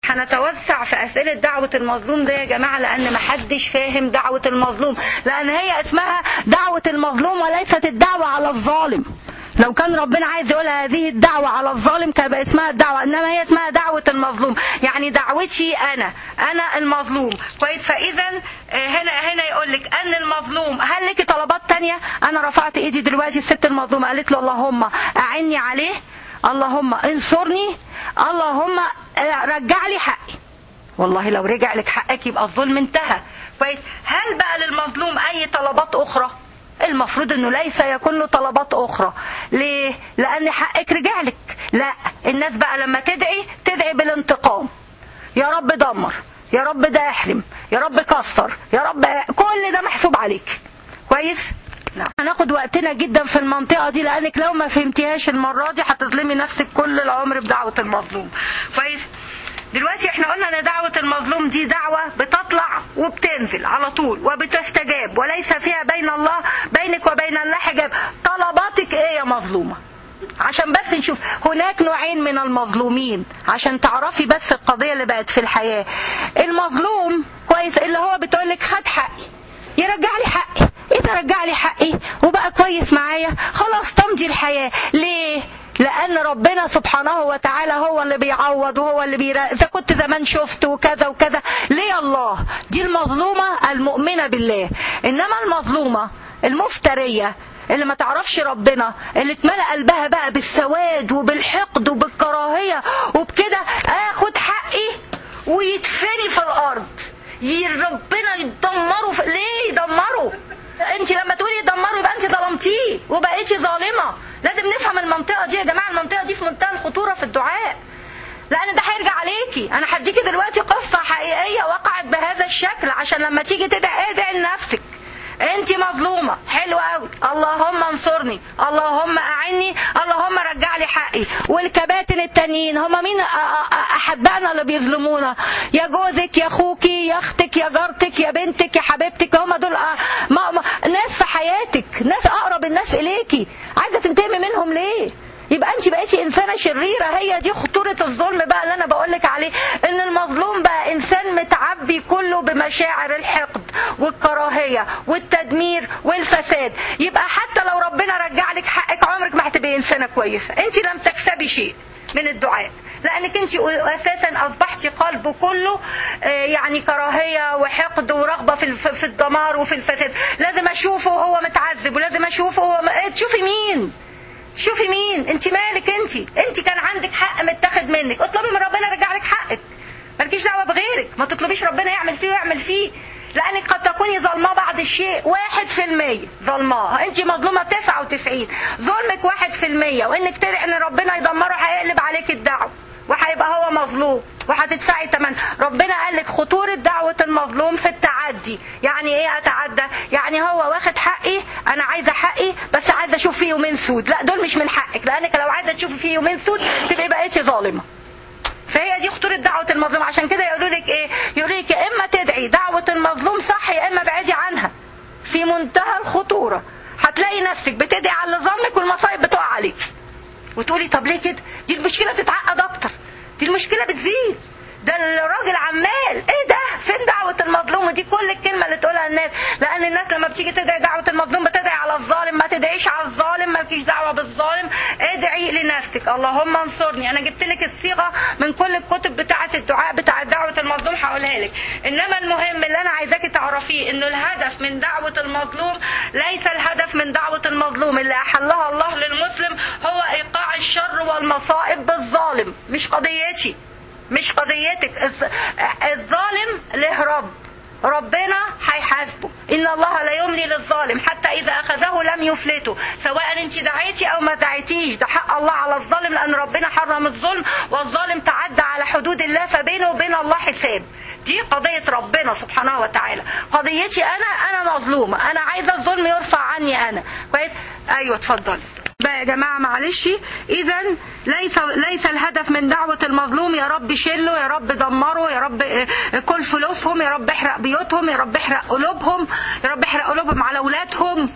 هنتوسع في اسئله دعوه المظلوم ده يا جماعه لان محدش فاهم دعوه المظلوم لان هي اسمها دعوه المظلوم وليست الدعوه على الظالم لو كان ربنا عايز يقول هذه الدعوة على الظالم كان يبقى اسمها الدعوة إنما هي اسمها دعوة المظلوم يعني دعوتي أنا أنا المظلوم كويس فإذا آه، هنا هنا يقول لك أن المظلوم هل لك طلبات تانية أنا رفعت إيدي دلوقتي الست المظلومة قالت له اللهم أعني عليه اللهم انصرني اللهم آه، رجع لي حقي والله لو رجع لك حقك يبقى الظلم انتهى كويس هل بقى للمظلوم اي طلبات اخرى المفروض انه ليس يكون له طلبات اخرى ليه لان حقك رجع لك لا الناس بقى لما تدعي تدعي بالانتقام يا رب دمر يا رب ده احرم يا رب كسر يا رب كل ده محسوب عليك كويس نعم. هناخد وقتنا جدا في المنطقة دي لأنك لو ما فهمتيهاش المرة دي هتظلمي نفسك كل العمر بدعوة المظلوم كويس دلوقتي احنا قلنا ان دعوة المظلوم دي دعوة بتطلع وبتنزل على طول وبتستجاب وليس فيها بين الله بينك وبين الله حجاب طلباتك ايه يا مظلومة عشان بس نشوف هناك نوعين من المظلومين عشان تعرفي بس القضية اللي بقت في الحياة المظلوم كويس اللي هو بتقولك خد حقي يرجع لي حقي اذا رجع لي حقي وبقى كويس معايا خلاص تمضي الحياة ليه لان ربنا سبحانه وتعالى هو اللي بيعوض وهو اللي بيرا اذا كنت زمان شفت وكذا وكذا ليه الله دي المظلومة المؤمنة بالله انما المظلومة المفترية اللي ما تعرفش ربنا اللي اتملأ قلبها بقى بالسواد وبالحقد وبالكراهية وبكده اخد حقي ويدفني في الارض ي- ربنا يدمره في... ليه يدمره انت لما تقولي يدمره يبقى انت ظلمتيه وبقيتي ظالمه لازم نفهم المنطقه دي يا جماعه المنطقه دي في منتهى الخطوره في الدعاء لان ده هيرجع عليكي انا هديكي دلوقتي قصه حقيقيه وقعت بهذا الشكل عشان لما تيجي تدعي ادعي لنفسك انت مظلومه حلو قوي اللهم انصرني اللهم اعني اللهم رجع لي حقي والكباتن التانيين هم مين أ- أ- احبائنا اللي بيظلمونا يا جوزك يا اخوكي يا اختك يا جارتك يا بنتك يا حبيبتك هم دول أ- ما ما ناس في حياتك ناس اقرب الناس اليكي عايزه تنتقمي منهم ليه يبقى انت بقيتي انسانه شريره هي دي خطوره الظلم بقى اللي انا بقول لك عليه ان المظلوم بقى انسان متعبي كله بمشاعر الحقد والكراهيه والتدمير والفساد يبقى حتى لو ربنا رجع لك حقك عمرك ما هتبقي انسانه كويسه انت لم تكسبي شيء من الدعاء لانك انت اساسا اصبحتي قلبه كله آه، يعني كراهيه وحقد ورغبه في الف- في الدمار وفي الفساد لازم اشوفه وهو متعذب ولازم اشوفه وهو م- إيه، تشوفي مين شوفي مين انت مالك انت انت كان عندك حق متاخد منك اطلبي من ربنا يرجع لك حقك مالكيش دعوه بغيرك ما تطلبيش ربنا يعمل فيه ويعمل فيه لانك قد تكوني ظلماه بعض الشيء واحد في المية ظلماه انت مظلومة تسعة وتسعين ظلمك واحد في المية وانك تدعي ان ربنا يدمره هيقلب عليك الدعوة وهيبقى هو مظلوم وهتدفعي ثمن ربنا قال لك خطورة دعوة المظلوم في التعدي يعني ايه اتعدى يعني هو واخد حقي انا عايزة حقي بس عايزة اشوف فيه يومين سود لا دول مش من حقك لانك لو عايزة تشوفي فيه يومين سود تبقي بقيتي ظالمة فهي دي خطورة دعوة المظلوم عشان كده يقولوا لك ايه يقولوا لك يا اما تدعي دعوة المظلوم صح يا اما بعدي عنها في منتهى الخطورة هتلاقي نفسك بتدعي على اللي ظلمك والمصايب بتقع عليك وتقولي طب ليه كده دي المشكلة تتعقد اكتر دي المشكلة بتزيد ده الراجل عمال ايه ده فين دعوة المظلوم ودي كل الكلمة اللي تقولها الناس لان الناس لما بتيجي تدعي دعوة المظلوم بتدعي على الظالم ما تدعيش على الظالم مالكيش دعوة بالظالم ادعي لنفسك اللهم انصرني انا جبت لك الصيغة من كل الكتب بتاعة الدعاء بتاعة دعوة المظلوم هقولها لك انما المهم اللي انا عايزاكي تعرفيه انه الهدف من دعوة المظلوم ليس الهدف من دعوة المظلوم اللي احلها الله للمسلم هو ايقاع الشر والمصائب بالظالم مش قضيتي مش قضيتك الظ- الظالم له رب ربنا هيحاسبه ان الله لا يملي للظالم حتى اذا اخذه لم يفلته سواء انت دعيتي او ما دعيتيش ده حق الله على الظالم لان ربنا حرم الظلم والظالم تعدى على حدود الله فبينه وبين الله حساب دي قضية ربنا سبحانه وتعالى قضيتي انا انا مظلومة انا عايزة الظلم يرفع عني انا كويس ايوه اتفضلي بقى يا جماعة معلش إذا ليس ليس الهدف من دعوة المظلوم يا رب شله يا رب دمره يا رب اه، كل فلوسهم يا رب احرق بيوتهم يا رب احرق قلوبهم يا رب احرق قلوبهم على أولادهم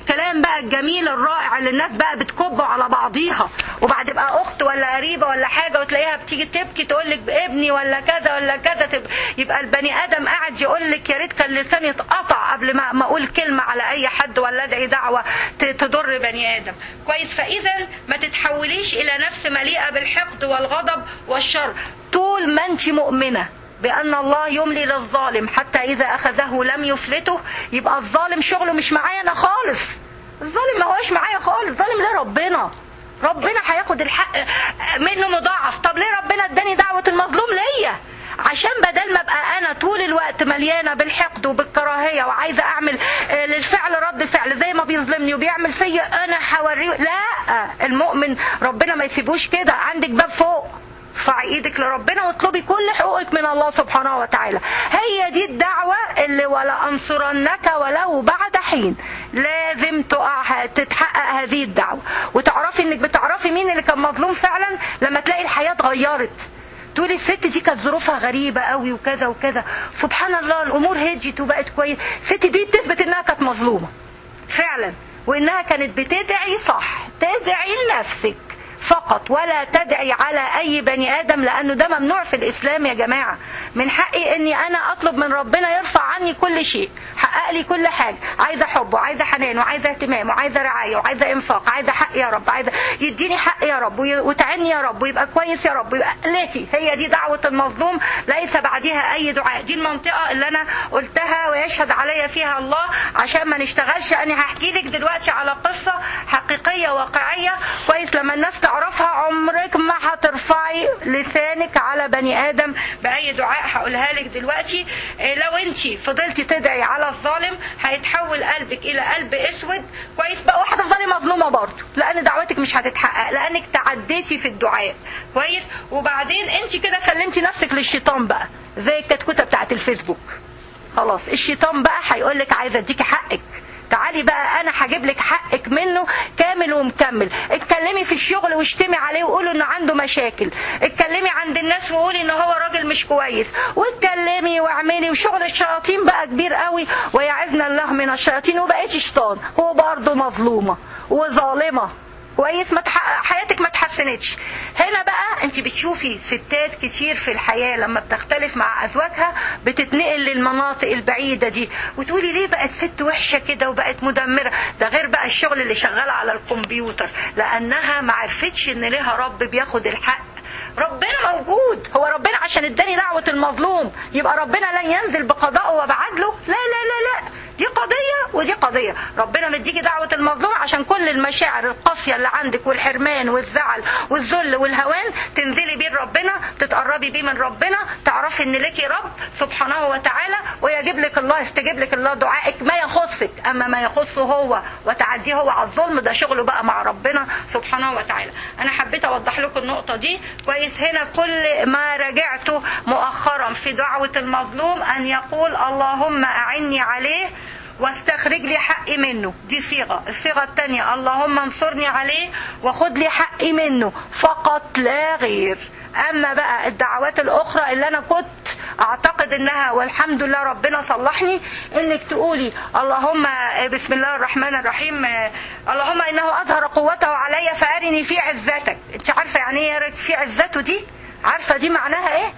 والكلام بقى الجميل الرائع اللي الناس بقى بتكبه على بعضيها وبعد بقى اخت ولا قريبه ولا حاجه وتلاقيها بتيجي تبكي تقول لك بابني ولا كذا ولا كذا تبقى يبقى البني ادم قاعد يقول لك يا ريت كان لساني يتقطع قبل ما ما اقول كلمه على اي حد ولا ادعي دعوه ت- تضر بني ادم كويس فاذا ما تتحوليش الى نفس مليئه بالحقد والغضب والشر طول ما انت مؤمنه بأن الله يملي للظالم حتى إذا أخذه لم يفلته يبقى الظالم شغله مش معايا أنا خالص الظالم ما هوش معايا خالص الظالم ليه ربنا ربنا هياخد الحق منه مضاعف طب ليه ربنا اداني دعوة المظلوم ليا عشان بدل ما ابقى انا طول الوقت مليانه بالحقد وبالكراهيه وعايزه اعمل آه، للفعل رد فعل زي ما بيظلمني وبيعمل فيا انا هوريه لا المؤمن ربنا ما يسيبوش كده عندك باب فوق ارفعي ايدك لربنا واطلبي كل حقوقك من الله سبحانه وتعالى هي دي الدعوة اللي ولا انصرنك ولو بعد حين لازم تقع تتحقق هذه الدعوة وتعرفي انك بتعرفي مين اللي كان مظلوم فعلا لما تلاقي الحياة اتغيرت تقولي الست دي كانت ظروفها غريبة قوي وكذا وكذا سبحان الله الامور هديت وبقت كويس الست دي بتثبت انها كانت مظلومة فعلا وانها كانت بتدعي صح تدعي لنفسك فقط ولا تدعي على اي بني ادم لانه ده ممنوع في الاسلام يا جماعه من حقي اني انا اطلب من ربنا يرفع عني كل شيء حقق لي كل حاجه عايزه حب وعايزه حنان وعايزه اهتمام وعايزه رعايه وعايزه انفاق عايزه حق يا رب عايزه يديني حق يا رب وي- وتعني يا رب ويبقى كويس يا رب ويبقى ليكي هي دي دعوه المظلوم ليس بعدها اي دعاء دي المنطقه اللي انا قلتها ويشهد عليا فيها الله عشان ما نشتغلش انا هحكي لك دلوقتي على قصه حقيقيه واقعيه كويس لما الناس تعرفها عمرك ما هترفعي لسانك على بني ادم باي دعاء هقولها لك دلوقتي إيه، لو انت فضلتي تدعي على الظالم هيتحول قلبك الى قلب اسود كويس بقى وهتفضلي مظلومه برضه لان دعوتك مش هتتحقق لانك تعديتي في الدعاء كويس وبعدين انت كده سلمتي نفسك للشيطان بقى زي الكتكوته بتاعت الفيسبوك خلاص الشيطان بقى هيقول لك عايزه اديكي حقك تعالي بقى انا هجيب لك حقك منه كامل ومكمل اتكلمي في الشغل واشتمي عليه وقولوا انه عنده مشاكل اتكلمي عند الناس وقولي ان هو راجل مش كويس واتكلمي واعملي وشغل الشياطين بقى كبير قوي ويعزنا الله من الشياطين وبقيتي شيطان هو برضه مظلومه وظالمه كويس ما تح... حياتك ما تحسنتش هنا بقى انت بتشوفي ستات كتير في الحياة لما بتختلف مع ازواجها بتتنقل للمناطق البعيدة دي وتقولي ليه بقت ست وحشة كده وبقت مدمرة ده غير بقى الشغل اللي شغال على الكمبيوتر لانها ما عرفتش ان ليها رب بياخد الحق ربنا موجود هو ربنا عشان اداني دعوة المظلوم يبقى ربنا لن ينزل بقضائه وبعدله لا لا لا لا دي قضية ودي قضية ربنا مديكي دعوة المظلوم عشان كل المشاعر القاسية اللي عندك والحرمان والزعل والذل والهوان تنزلي بيه ربنا تتقربي بيه من ربنا تعرفي ان ليكي رب سبحانه وتعالى ويجيب لك الله يستجيب لك الله دعائك ما يخصك اما ما يخصه هو وتعديه هو على الظلم ده شغله بقى مع ربنا سبحانه وتعالى انا حبيت اوضح لكم النقطة دي كويس هنا كل ما رجعته مؤخرا في دعوة المظلوم ان يقول اللهم اعني عليه واستخرج لي حقي منه دي صيغة الصيغة الثانية اللهم انصرني عليه وخد لي حقي منه فقط لا غير اما بقى الدعوات الاخرى اللي انا كنت اعتقد انها والحمد لله ربنا صلحني انك تقولي اللهم بسم الله الرحمن الرحيم اللهم انه اظهر قوته علي فارني في عزتك انت عارفه يعني ايه في عزته دي عارفه دي معناها ايه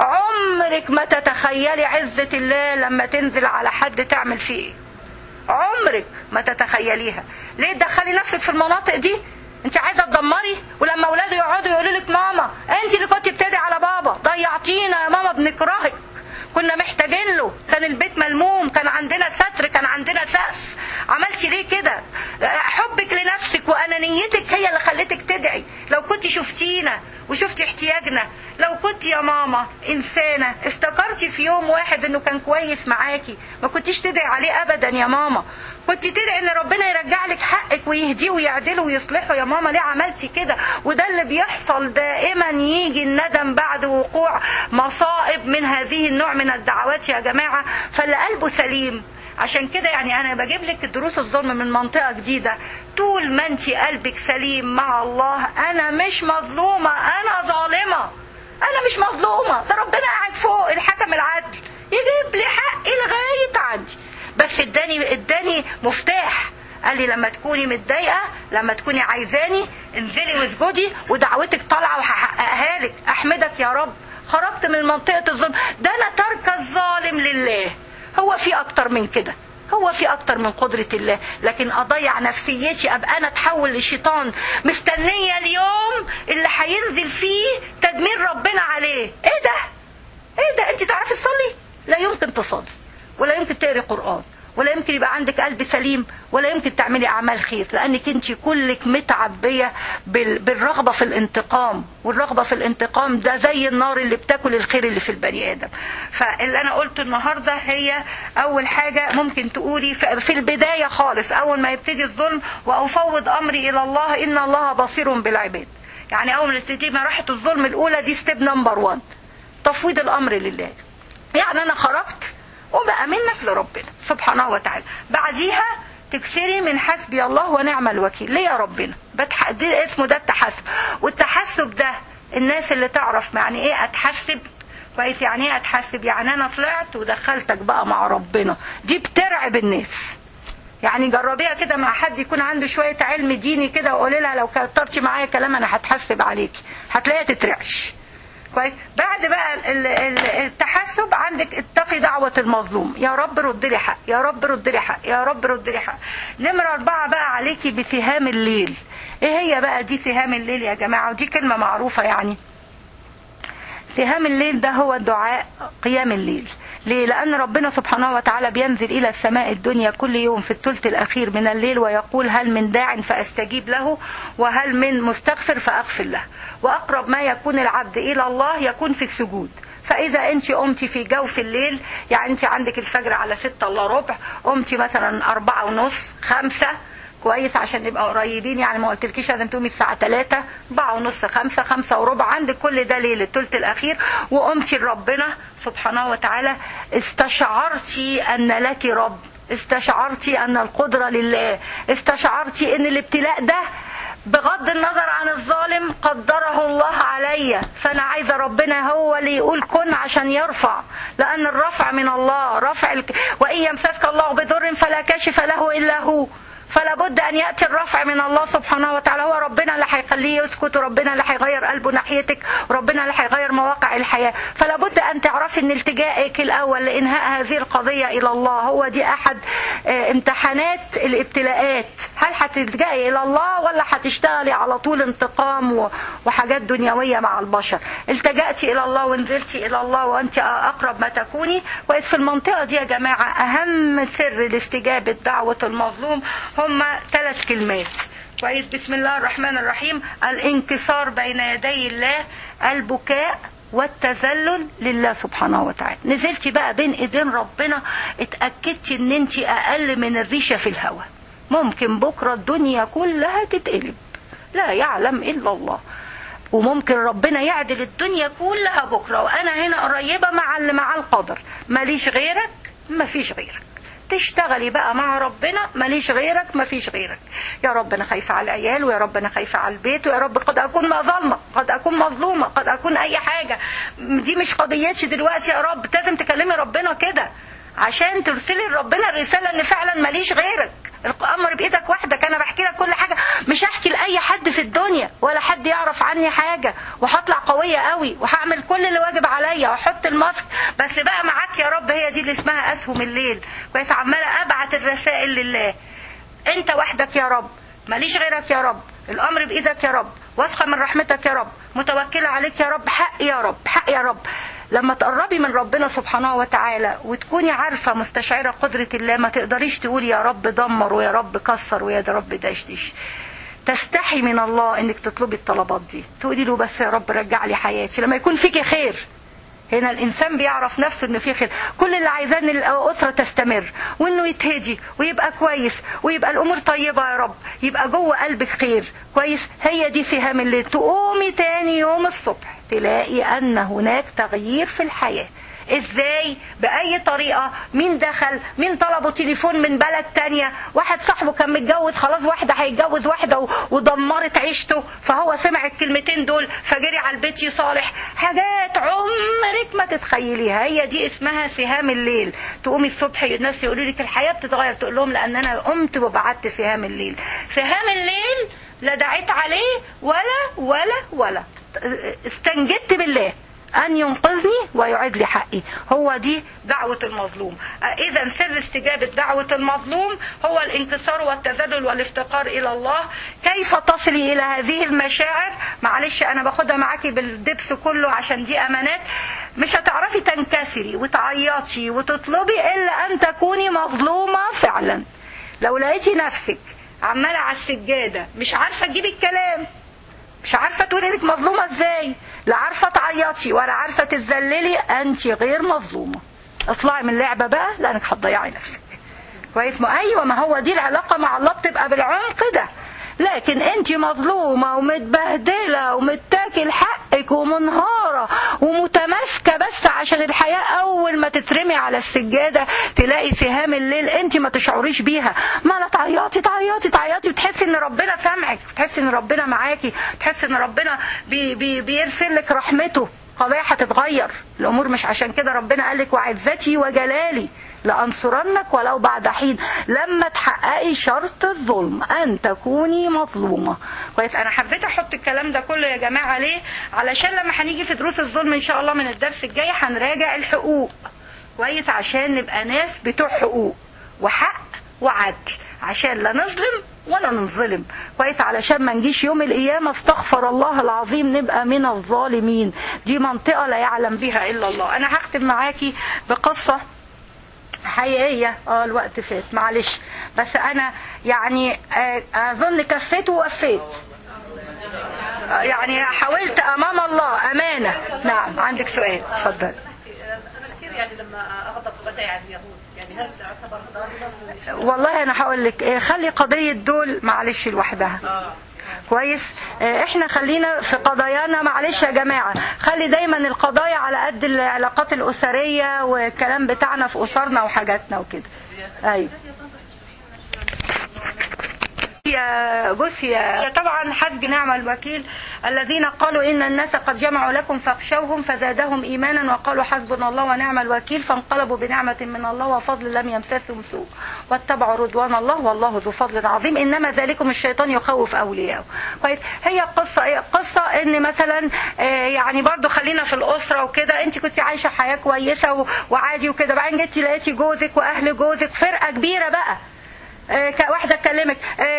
عمرك ما تتخيلي عزة الله لما تنزل على حد تعمل فيه ايه عمرك ما تتخيليها ليه تدخلي نفسك في المناطق دي انت عايزه تدمري ولما اولاده يقعدوا يقولوا لك ماما انت اللي كنت بتدعي على بابا ضيعتينا يا ماما بنكرهك كنا محتاجين له كان البيت ملموم كان عندنا ستر كان عندنا سقف عملتي ليه كده حبك لنفسك وانانيتك هي اللي خلتك تدعي لو كنت شفتينا وشفتي احتياجنا لو كنت يا ماما انسانه افتكرتي في يوم واحد انه كان كويس معاكي ما كنتيش تدعي عليه ابدا يا ماما كنت تدعي ان ربنا يرجع لك حقك ويهديه ويعدله ويصلحه يا ماما ليه عملتي كده وده اللي بيحصل دائما يجي الندم بعد وقوع مصائب من هذه النوع من الدعوات يا جماعه فاللي قلبه سليم عشان كده يعني انا بجيب لك دروس الظلم من منطقه جديده طول ما انت قلبك سليم مع الله انا مش مظلومه انا ظالمه انا مش مظلومه ده ربنا قاعد فوق الحكم العدل يجيب لي حقي لغايه عندي بس اداني اداني مفتاح قال لي لما تكوني متضايقه لما تكوني عايزاني انزلي واسجدي ودعوتك طالعه وهحققها لك احمدك يا رب خرجت من منطقه الظلم ده انا ترك الظالم لله هو في اكتر من كده هو في اكتر من قدرة الله لكن اضيع نفسيتي ابقى انا اتحول لشيطان مستنية اليوم اللي هينزل فيه تدمير ربنا عليه ايه ده ايه ده انت تعرفي تصلي لا يمكن تصلي ولا يمكن تقري قرآن ولا يمكن يبقى عندك قلب سليم ولا يمكن تعملي اعمال خير لانك انت كلك متعبيه بالرغبه في الانتقام والرغبه في الانتقام ده زي النار اللي بتاكل الخير اللي في البني ادم فاللي انا قلته النهارده هي اول حاجه ممكن تقولي في البدايه خالص اول ما يبتدي الظلم وافوض امري الى الله ان الله بصير بالعباد يعني اول ما تبتدي مراحل الظلم الاولى دي ستيب نمبر 1 تفويض الامر لله يعني انا خرجت وبقى منك لربنا سبحانه وتعالى بعديها تكسري من حسبي الله ونعم الوكيل ليه يا ربنا بتح... دي اسمه ده التحسب والتحسب ده الناس اللي تعرف يعني ايه اتحسب كويس يعني ايه اتحسب يعني انا طلعت ودخلتك بقى مع ربنا دي بترعب الناس يعني جربيها كده مع حد يكون عنده شويه علم ديني كده وقولي لها لو كترتي معايا كلام انا هتحسب عليكي هتلاقيها تترعش كويس بعد بقى التحسب عندك اتقي دعوة المظلوم يا رب رد لي حق يا رب رد لي حق يا رب رد لي حق نمرة أربعة بقى عليكي بسهام الليل ايه هي بقى دي سهام الليل يا جماعة ودي كلمة معروفة يعني سهام الليل ده هو الدعاء قيام الليل ليه؟ لأن ربنا سبحانه وتعالى بينزل إلى السماء الدنيا كل يوم في الثلث الأخير من الليل ويقول هل من داع فأستجيب له وهل من مستغفر فأغفر له وأقرب ما يكون العبد إلى الله يكون في السجود فإذا أنت قمتي في جوف الليل يعني أنت عندك الفجر على ستة إلا ربع قمتي مثلا أربعة ونص خمسة كويس عشان نبقى قريبين يعني ما قلتلكيش لازم تقومي الساعة 3 4 ونص 5 5 وربع عندك كل ده ليل الثلث الأخير وقمتي لربنا سبحانه وتعالى استشعرتي أن لك رب استشعرتي أن القدرة لله استشعرتي أن الابتلاء ده بغض النظر عن الظالم قدره الله عليا فانا عايزه ربنا هو اللي يقول كن عشان يرفع لان الرفع من الله رفع الك... وان يمسسك الله بضر فلا كاشف له الا هو فلا بد ان ياتي الرفع من الله سبحانه وتعالى هو ربنا اللي هيخليه يسكت وربنا اللي هيغير قلبه ناحيتك وربنا اللي هيغير مواقع الحياه فلا بد ان تعرفي ان التجائك الاول لانهاء هذه القضيه الى الله هو دي احد امتحانات الابتلاءات هل هتلجئي الى الله ولا هتشتغلي على طول انتقام وحاجات دنيويه مع البشر التجأتي الى الله ونزلتي الى الله وانت اقرب ما تكوني كويس في المنطقه دي يا جماعه اهم سر لاستجابه دعوه المظلوم هم ثلاث كلمات كويس بسم الله الرحمن الرحيم الانكسار بين يدي الله البكاء والتذلل لله سبحانه وتعالى نزلتي بقى بين ايدين ربنا اتاكدتي ان انت اقل من الريشه في الهواء ممكن بكره الدنيا كلها تتقلب لا يعلم الا الله وممكن ربنا يعدل الدنيا كلها بكره وانا هنا قريبه مع اللي مع القدر ماليش غيرك مفيش غيرك تشتغلي بقى مع ربنا ماليش غيرك مفيش غيرك يا رب انا خايفه على العيال ويا رب انا خايفه على البيت ويا رب قد اكون ظالمه قد اكون مظلومه قد اكون اي حاجه دي مش قضيتي دلوقتي يا رب لازم تكلمي ربنا كده عشان ترسلي لربنا الرساله ان فعلا ماليش غيرك الامر بايدك وحدك انا بحكي لك كل حاجه مش هحكي لاي حد في الدنيا ولا حد يعرف عني حاجه وهطلع قويه قوي وهعمل كل اللي واجب عليا واحط الماسك بس بقى معاك يا رب هي دي اللي اسمها اسهم الليل كويس عماله ابعت الرسائل لله انت وحدك يا رب ماليش غيرك يا رب الامر بايدك يا رب واثقه من رحمتك يا رب متوكله عليك يا رب حق يا رب حق يا رب لما تقربي من ربنا سبحانه وتعالى وتكوني عارفه مستشعره قدره الله ما تقدريش تقولي يا رب دمر ويا رب كسر ويا رب دشدش تستحي من الله انك تطلبي الطلبات دي تقولي له بس يا رب رجع لي حياتي لما يكون فيكي خير هنا الانسان بيعرف نفسه انه في خير كل اللي عايزاه ان الاسره تستمر وانه يتهدي ويبقى كويس ويبقى الامور طيبه يا رب يبقى جوه قلبك خير كويس هي دي سهام الليل تقومي تاني يوم الصبح تلاقي ان هناك تغيير في الحياه ازاي باي طريقه مين دخل مين طلبوا تليفون من بلد تانية واحد صاحبه كان متجوز خلاص واحده هيتجوز واحده و- ودمرت عيشته فهو سمع الكلمتين دول فجري على البيت يصالح حاجات عمرك ما تتخيليها هي دي اسمها سهام الليل تقومي الصبح الناس يقولوا لك الحياه بتتغير تقول لهم لان انا قمت وبعدت سهام الليل سهام الليل لا دعيت عليه ولا ولا ولا استنجدت بالله أن ينقذني ويعيد لي حقي هو دي دعوة المظلوم إذا سر استجابة دعوة المظلوم هو الانكسار والتذلل والافتقار إلى الله كيف تصلي إلى هذه المشاعر معلش أنا باخدها معاكي بالدبس كله عشان دي أمانات مش هتعرفي تنكسري وتعيطي وتطلبي إلا أن تكوني مظلومة فعلا لو لقيتي نفسك عمالة على السجادة مش عارفة تجيبي الكلام مش عارفة تقولي انك مظلومة ازاي لا عارفة تعيطي ولا عارفة تتذللي انت غير مظلومة اطلعي من اللعبة بقى لانك هتضيعي نفسك كويس ما ايوه ما هو دي العلاقة مع الله بتبقى بالعمق ده لكن انت مظلومة ومتبهدلة ومتاكل حقك ومنهارة ومتماسكة بس عشان الحياة اول ما تترمي على السجادة تلاقي سهام الليل انت ما تشعريش بيها ما لا تعيطي تعيطي تعيطي وتحسي ان ربنا سامعك تحسي ان ربنا معاكي تحسي ان ربنا بي بي بيرسل لك رحمته قضية هتتغير الامور مش عشان كده ربنا قال لك وعزتي وجلالي لأنصرنك ولو بعد حين لما تحققي شرط الظلم أن تكوني مظلومة كويس أنا حبيت أحط الكلام ده كله يا جماعة ليه علشان لما هنيجي في دروس الظلم إن شاء الله من الدرس الجاي هنراجع الحقوق كويس عشان نبقى ناس بتوع حقوق وحق وعدل عشان لا نظلم ولا ننظلم كويس علشان ما نجيش يوم القيامة استغفر الله العظيم نبقى من الظالمين دي منطقة لا يعلم بها إلا الله أنا هختم معاكي بقصة حقيقية اه الوقت فات معلش بس انا يعني آه، اظن كفيت ووفيت آه، يعني حاولت امام الله امانة نعم عندك سؤال اتفضل انا كثير يعني لما اغضب بدعي على اليهود يعني هل تعتبر ضربا والله انا هقول لك آه، خلي قضية دول معلش لوحدها كويس آه، احنا خلينا في قضايانا معلش يا جماعة خلي دايما القضايا على قد العلاقات الأسرية والكلام بتاعنا في أسرنا وحاجاتنا وكده ايوه يا بص يا يا طبعا حسب نعم الوكيل الذين قالوا ان الناس قد جمعوا لكم فاخشوهم فزادهم ايمانا وقالوا حسبنا الله ونعم الوكيل فانقلبوا بنعمه من الله وفضل لم يمسسهم سوء واتبعوا رضوان الله والله ذو فضل عظيم انما ذلكم الشيطان يخوف اولياءه كويس هي قصه هي قصه ان مثلا آه، يعني برضو خلينا في الاسره وكده انت كنت عايشه حياه كويسه و- وعادي وكده بعدين جيتي لقيتي جوزك واهل جوزك فرقه كبيره بقى آه، ك- واحده تكلمك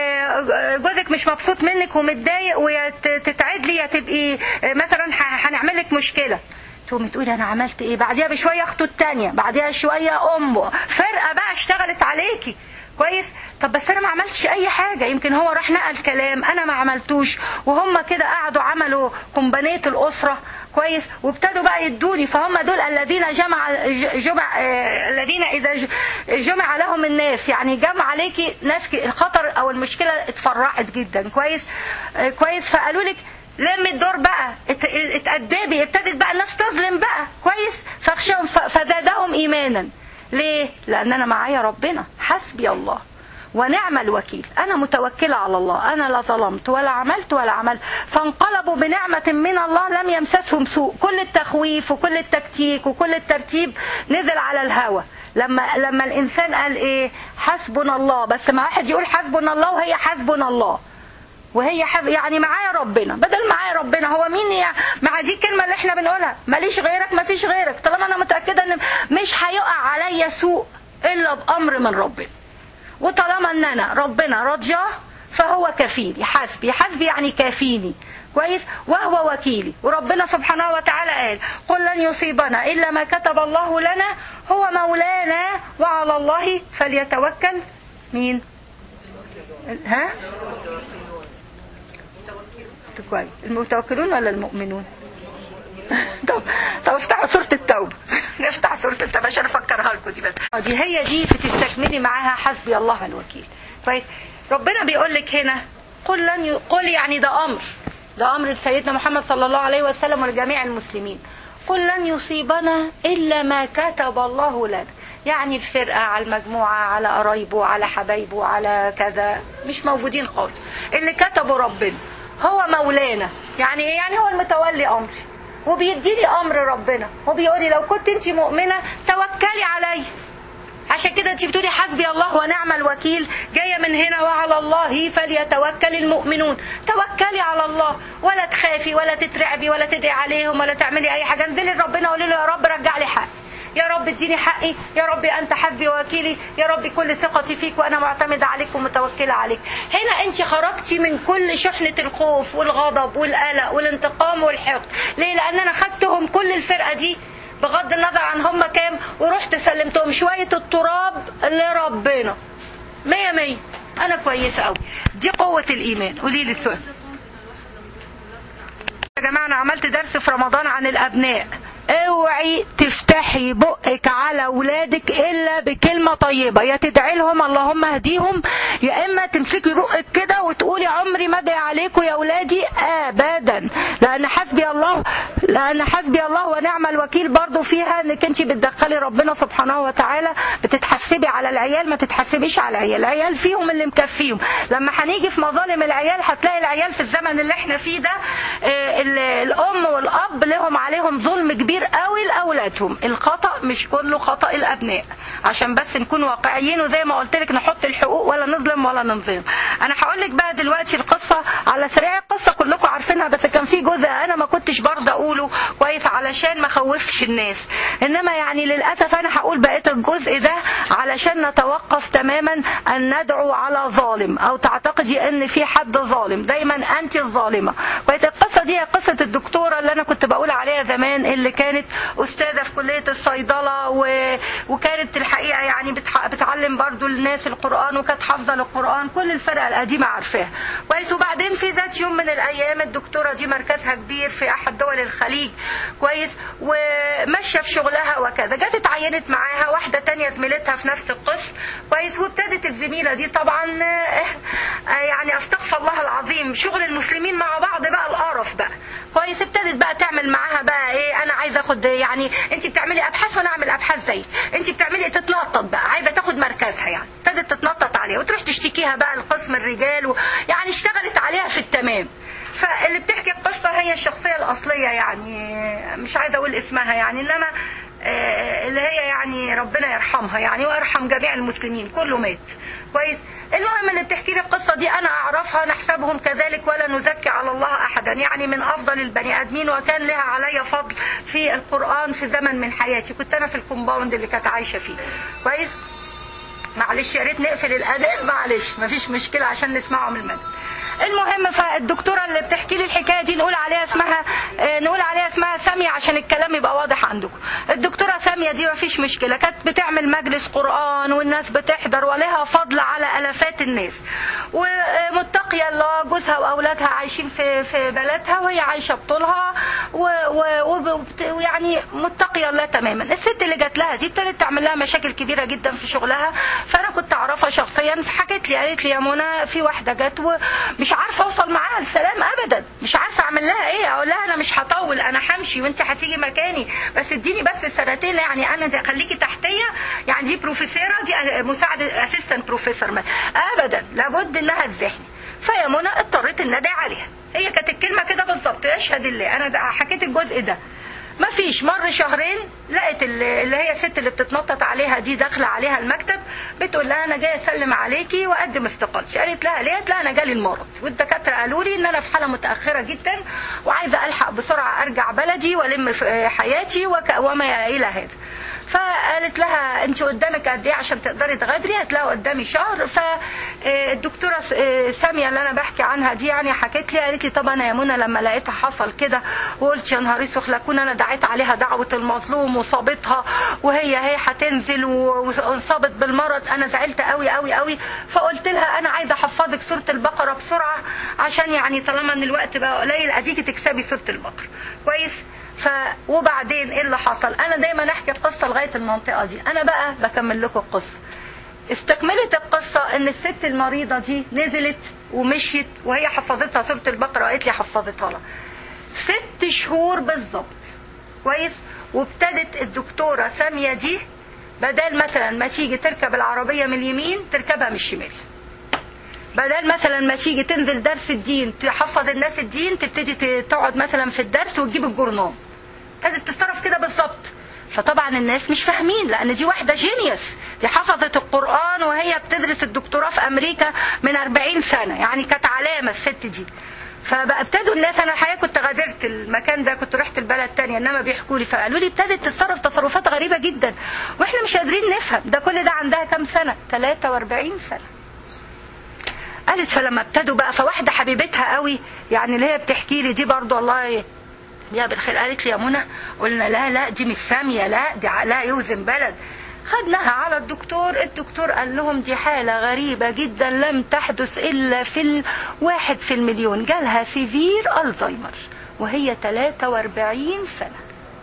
آه، جوزك مش مبسوط منك ومتضايق ويا ت- تتعدلي يا تبقي آه، مثلا ه- هنعمل لك مشكله تقومي تقولي انا عملت ايه بعديها بشويه اخته التانية بعديها شويه امه فرقه بقى اشتغلت عليكي كويس طب بس انا ما عملتش اي حاجه يمكن هو راح نقل كلام انا ما عملتوش وهم كده قعدوا عملوا قنبنيه الاسره كويس وابتدوا بقى يدوني فهم دول الذين جمع ج- جمع آه، الذين اذا ج- جمع لهم الناس يعني جمع عليكي ناس ك- الخطر او المشكله اتفرعت جدا كويس آه، كويس فقالوا لك لم الدور بقى ات- اتأدبي ابتدت بقى الناس تظلم بقى كويس فاخشاهم ف- فزادهم ايمانا ليه لان انا معايا ربنا حسبي الله ونعم الوكيل انا متوكله على الله انا لا ظلمت ولا عملت ولا عملت فانقلبوا بنعمه من الله لم يمسسهم سوء كل التخويف وكل التكتيك وكل الترتيب نزل على الهوى لما لما الانسان قال ايه حسبنا الله بس ما واحد يقول حسبنا الله وهي حسبنا الله وهي حب يعني معايا ربنا بدل معايا ربنا هو مين يعني مع دي الكلمة اللي احنا بنقولها ماليش غيرك مفيش غيرك طالما انا متأكدة ان مش هيقع عليا سوء الا بامر من ربنا وطالما ان انا ربنا رجاه فهو كفيلي حسبي حسبي يعني كافيني كويس وهو وكيلي وربنا سبحانه وتعالى قال قل لن يصيبنا الا ما كتب الله لنا هو مولانا وعلى الله فليتوكل مين ها كويس المتوكلون ولا المؤمنون طب طب افتحوا سورة التوبة نفتح سورة التوبة عشان افكرها لكم دي بس آه، دي هي دي بتستكملي معاها حسبي الله الوكيل كويس ربنا بيقول لك هنا قل لن ي... قل يعني ده امر ده امر لسيدنا محمد صلى الله عليه وسلم ولجميع المسلمين قل لن يصيبنا إلا ما كتب الله لنا يعني الفرقة على المجموعة على قرايبه على حبايبه على كذا مش موجودين خالص اللي كتبه ربنا هو مولانا يعني ايه يعني هو المتولي أمري وبيديني أمر ربنا وبيقول لي لو كنت انت مؤمنة توكلي عليا عشان كده انت بتقولي حسبي الله ونعم الوكيل جايه من هنا وعلى الله فليتوكل المؤمنون توكلي على الله ولا تخافي ولا تترعبي ولا تدعي عليهم ولا تعملي اي حاجه انزلي لربنا وقولي له يا رب رجع لي حقي يا رب اديني حقي يا رب انت حسبي ووكيلي يا رب كل ثقتي فيك وانا معتمده عليك ومتوكله عليك هنا انت خرجتي من كل شحنه الخوف والغضب والقلق والانتقام والحقد ليه لان انا خدتهم كل الفرقه دي بغض النظر عن هم كام ورحت سلمتهم شوية التراب لربنا مية مية أنا كويسة أوي دي قوة الإيمان قولي لي السؤال يا جماعة أنا عملت درس في رمضان عن الأبناء اوعي تفتحي بقك على ولادك الا بكلمه طيبه يا تدعي لهم اللهم اهديهم يا اما تمسكي بقك كده وتقولي عمري ما ادعي عليكم يا ولادي ابدا لان حسبي الله لان حسبي الله ونعم الوكيل برضو فيها انك انت بتدخلي ربنا سبحانه وتعالى بتتحسبي على العيال ما تتحسبيش على العيال العيال فيهم اللي مكفيهم لما هنيجي في مظالم العيال هتلاقي العيال في الزمن اللي احنا فيه ده آه، ال- الام والاب لهم عليهم ظلم كبير قوي لاولادهم الخطا مش كله خطا الابناء عشان بس نكون واقعيين وزي ما قلت لك نحط الحقوق ولا نظلم ولا ننظلم انا هقول لك بقى دلوقتي القصه على سريع القصه كلكم عارفينها بس كان في جزء انا ما كنتش برضه اقوله كويس علشان ما خوفش الناس انما يعني للاسف انا هقول بقيه الجزء ده علشان نتوقف تماما ان ندعو على ظالم او تعتقدي ان في حد ظالم دايما انت الظالمه كويس القصه دي هي قصه الدكتوره اللي انا كنت بقول عليها زمان اللي كانت استاذه في كليه الصيدله و... وكانت الحقيقه يعني بتح... بتعلم برضو الناس القران وكانت حافظه للقران كل الفرقه القديمه عارفاها كويس وبعدين في ذات يوم من الايام الدكتوره دي مركزها كبير في احد دول الخليج كويس وماشيه في شغلها وكذا جت اتعينت معاها واحده تانية زميلتها في نفس القسم كويس وابتدت الزميله دي طبعا آه، آه، يعني استغفر الله العظيم شغل المسلمين مع بعض بقى القرف بقى كويس ابتدت بقى تعمل معاها بقى ايه انا عايزه اخد يعني انت بتعملي ابحاث وانا اعمل ابحاث زيك انت بتعملي تتنطط بقى عايزه تاخد مركزها يعني ابتدت تتنطط عليها وتروح تشتكيها بقى لقسم الرجال و... يعني اشتغلت عليها في التمام فاللي بتحكي القصه هي الشخصيه الاصليه يعني مش عايزه اقول اسمها يعني انما آه، اللي هي يعني ربنا يرحمها يعني ويرحم جميع المسلمين كله مات كويس المهم اللي بتحكي لي القصه دي انا اعرفها نحسبهم كذلك ولا نزكي على الله احدا يعني من افضل البني ادمين وكان لها علي فضل في القران في زمن من حياتي كنت انا في الكومباوند اللي كانت عايشه فيه كويس معلش يا ريت نقفل الاذان معلش مفيش مشكله عشان نسمعه من المجد المهم فالدكتوره اللي بتحكي لي الحكايه دي نقول عليها اسمها آه، نقول عليها اسمها ساميه عشان الكلام يبقى واضح عندكم الدكتوره ساميه دي مفيش مشكله كانت بتعمل مجلس قران والناس بتحضر ولها فضل على الافات الناس ومتقيه الله جوزها واولادها عايشين في في بلدها وهي عايشه بطولها و- و- وبت- ويعني متقيه الله تماما الست اللي جات لها دي ابتدت تعمل لها مشاكل كبيره جدا في شغلها فانا كنت اعرفها شخصيا فحكت لي قالت لي يا منى في واحده جت ومش عارفه اوصل معاها لسلام ابدا مش عارفه اعمل لها ايه اقول لها انا مش هطول انا همشي وانت هتيجي مكاني بس اديني بس سنتين يعني انا دي خليكي تحتيه يعني دي بروفيسوره دي مساعده اسيستنت بروفيسور ابدا لابد انها تزحني فيا منى اضطريت ان ادعي عليها هي كانت الكلمه كده بالظبط يشهد الله انا ده- حكيت الجزء ده ما فيش مر شهرين لقت اللي اللي هي الست اللي بتتنطط عليها دي داخله عليها المكتب بتقول لها انا جايه اسلم عليكي واقدم استقالتي قالت لها ليه قالت لها انا جالي المرض والدكاتره قالوا لي ان انا في حاله متاخره جدا وعايزه الحق بسرعه ارجع بلدي والم في حياتي وك- وما الى هذا فقالت لها انت قدامك قد ايه عشان تقدري تغادري قالت لها قدامي شهر فالدكتوره ساميه اللي انا بحكي عنها دي يعني حكت لي قالت لي طب انا يا منى لما لقيتها حصل كده وقلت يا نهار اسود لكون انا دعيت عليها دعوه المظلوم وصابتها وهي هي هتنزل و- وانصابت بالمرض انا زعلت قوي قوي قوي فقلت لها انا عايزه احفظك سوره البقره بسرعه عشان يعني طالما ان الوقت بقى قليل اديكي تكسبي سوره البقره كويس ف وبعدين ايه اللي حصل انا دايما احكي القصه لغايه المنطقه دي انا بقى بكمل لكم القصه استكملت القصة ان الست المريضة دي نزلت ومشيت وهي حفظتها سورة البقرة وقالت لي حفظتها لها ست شهور بالظبط كويس وابتدت الدكتورة سامية دي بدل مثلا ما تيجي تركب العربية من اليمين تركبها من الشمال بدل مثلا ما تيجي تنزل درس الدين تحفظ الناس الدين تبتدي ت- تقعد مثلا في الدرس وتجيب الجورنال ابتدت تتصرف كده بالظبط فطبعا الناس مش فاهمين لان دي واحده جينيوس دي حفظت القران وهي بتدرس الدكتوراه في امريكا من 40 سنه يعني كانت علامه الست دي فبقى ابتدوا الناس انا الحقيقه كنت غادرت المكان ده كنت رحت البلد تانية انما بيحكوا لي فقالوا لي ابتدت تتصرف تصرفات غريبه جدا واحنا مش قادرين نفهم ده كل ده عندها كام سنه 43 سنه قالت فلما ابتدوا بقى فواحده حبيبتها قوي يعني اللي هي بتحكي لي دي برضو الله يا بالخير قالت لي يا منى قلنا لا لا دي مش ساميه لا دي لا يوزن بلد خدناها على الدكتور الدكتور قال لهم دي حالة غريبة جدا لم تحدث إلا في الواحد في المليون جالها سيفير ألزهايمر وهي 43 سنة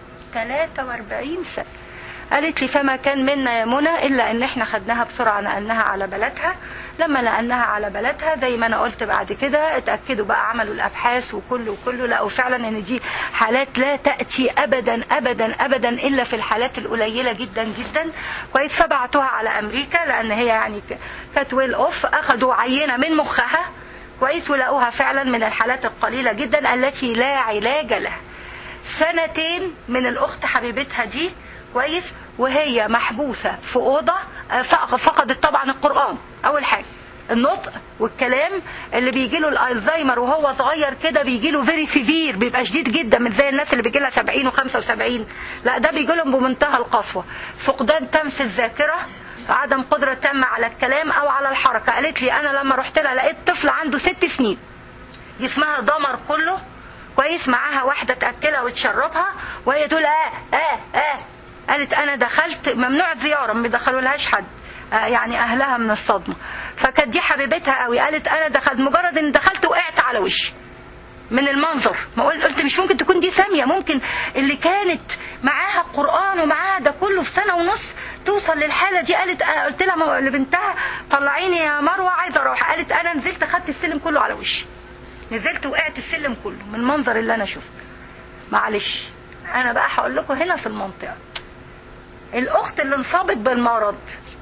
43 سنة قالت لي فما كان منا يا منى الا ان احنا خدناها بسرعه نقلناها على بلدها لما نقلناها على بلدها زي ما انا قلت بعد كده اتاكدوا بقى عملوا الابحاث وكله وكله لقوا فعلا ان دي حالات لا تاتي ابدا ابدا ابدا الا في الحالات القليله جدا جدا كويس فبعتوها على امريكا لان هي يعني كانت ويل اوف اخذوا عينه من مخها كويس ولقوها فعلا من الحالات القليله جدا التي لا علاج لها سنتين من الاخت حبيبتها دي كويس وهي محبوسه في اوضه آه، فق- فقدت طبعا القران اول حاجه النطق والكلام اللي بيجي له الالزهايمر وهو صغير كده بيجي له فيري سيفير بيبقى شديد جدا مش زي الناس اللي بيجي لها 70 و75 لا ده بيجي لهم بمنتهى القسوه فقدان تام في الذاكره عدم قدره تامه على الكلام او على الحركه قالت لي انا لما رحت لها لقيت طفل عنده ست سنين جسمها ضمر كله كويس معاها واحدة تأكلها وتشربها وهي تقول اه اه اه قالت انا دخلت ممنوع الزيارة ما بيدخلوا لهاش حد آه يعني اهلها من الصدمة فكانت دي حبيبتها قوي قالت انا دخلت مجرد ان دخلت وقعت على وشي من المنظر ما قلت قلت مش ممكن تكون دي سامية ممكن اللي كانت معاها قرآن ومعاها ده كله في سنة ونص توصل للحالة دي قالت آه قلت لها مو- لبنتها طلعيني يا مروة عايزة اروح قالت انا نزلت خدت السلم كله على وشي نزلت وقعت السلم كله من المنظر اللي انا شفته معلش انا بقى هقول لكم هنا في المنطقه الاخت اللي انصابت بالمرض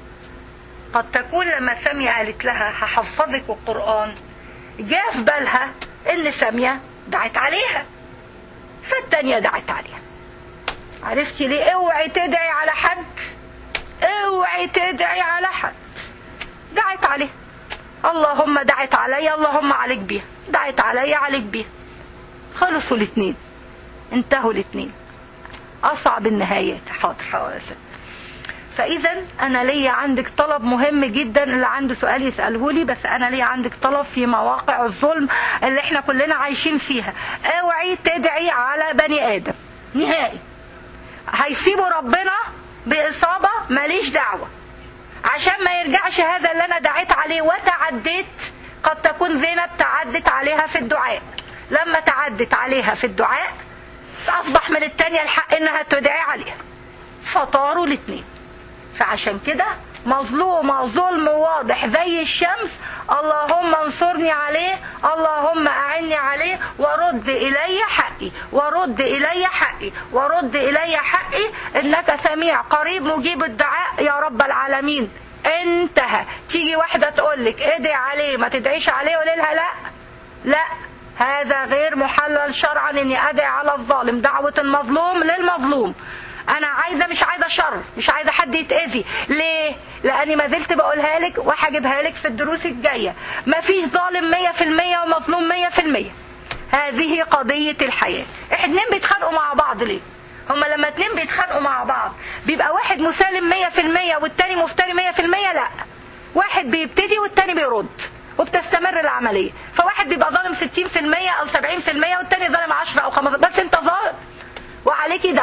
قد تكون لما سامية قالت لها هحفظك القرآن جاء في بالها ان سامية دعت عليها فالتانية دعت عليها عرفتي ليه اوعي تدعي على حد اوعي تدعي على حد دعت عليه اللهم دعت علي اللهم عليك بيها دعت علي عليك بيها خلصوا الاثنين انتهوا الاثنين اصعب النهايات حاضر حاضر يا ست. فاذا انا ليا عندك طلب مهم جدا اللي عنده سؤال يساله لي بس انا ليا عندك طلب في مواقع الظلم اللي احنا كلنا عايشين فيها اوعي تدعي على بني ادم نهائي هيسيبوا ربنا باصابه ماليش دعوه عشان ما يرجعش هذا اللي انا دعيت عليه وتعديت قد تكون زينب تعدت عليها في الدعاء لما تعدت عليها في الدعاء اصبح من التانية الحق انها تدعي عليها فطاروا الاثنين فعشان كده مظلومة ظلم واضح زي الشمس اللهم انصرني عليه اللهم أعني عليه ورد إلي حقي ورد إلي حقي ورد إلي حقي إنك سميع قريب مجيب الدعاء يا رب العالمين انتهى تيجي واحدة تقولك ادعي عليه ما تدعيش عليه ولا لها لا لا هذا غير محلل شرعا اني ادعي على الظالم دعوة المظلوم للمظلوم انا عايزه مش عايزه شر مش عايزه حد يتاذي ليه لاني ما زلت بقولها لك وهجيبها لك في الدروس الجايه مفيش ظالم 100% ومظلوم 100% هذه قضيه الحياه اتنين بيتخانقوا مع بعض ليه هما لما اتنين بيتخانقوا مع بعض بيبقى واحد مسالم 100% والتاني مفتري 100% لا واحد بيبتدي والتاني بيرد وبتستمر العمليه فواحد بيبقى ظالم 60% او 70% والتاني ظالم 10 او 15 بس انت ظالم وعليكي دعوه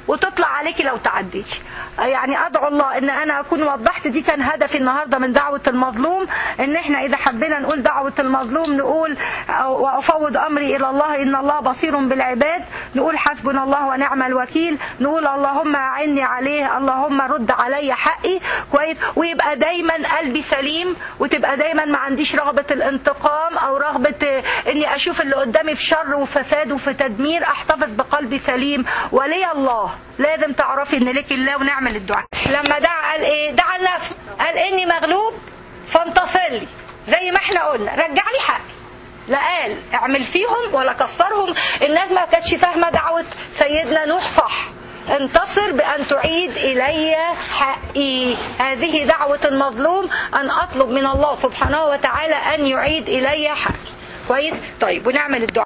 وتطلع عليكي لو تعديتي يعني ادعو الله ان انا اكون وضحت دي كان هدفي النهارده من دعوه المظلوم ان احنا اذا حبينا نقول دعوه المظلوم نقول وافوض امري الى الله ان الله بصير بالعباد نقول حسبنا الله ونعم الوكيل نقول اللهم اعني عليه اللهم رد علي حقي كويس ويبقى دايما قلبي سليم وتبقى دايما ما عنديش رغبه الانتقام او رغبه اني اشوف اللي قدامي في شر وفساد وفي تدمير احتفظ بقلبي سليم ولي الله لازم تعرفي ان لك الله ونعمل الدعاء لما دعا قال ايه دعا لنفسه قال اني مغلوب فانتصر لي زي ما احنا قلنا رجع لي حقي لا قال اعمل فيهم ولا كسرهم الناس ما كانتش فاهمه دعوه سيدنا نوح صح انتصر بأن تعيد إلي حقي هذه دعوة المظلوم أن أطلب من الله سبحانه وتعالى أن يعيد إلي حقي كويس طيب ونعمل الدعاء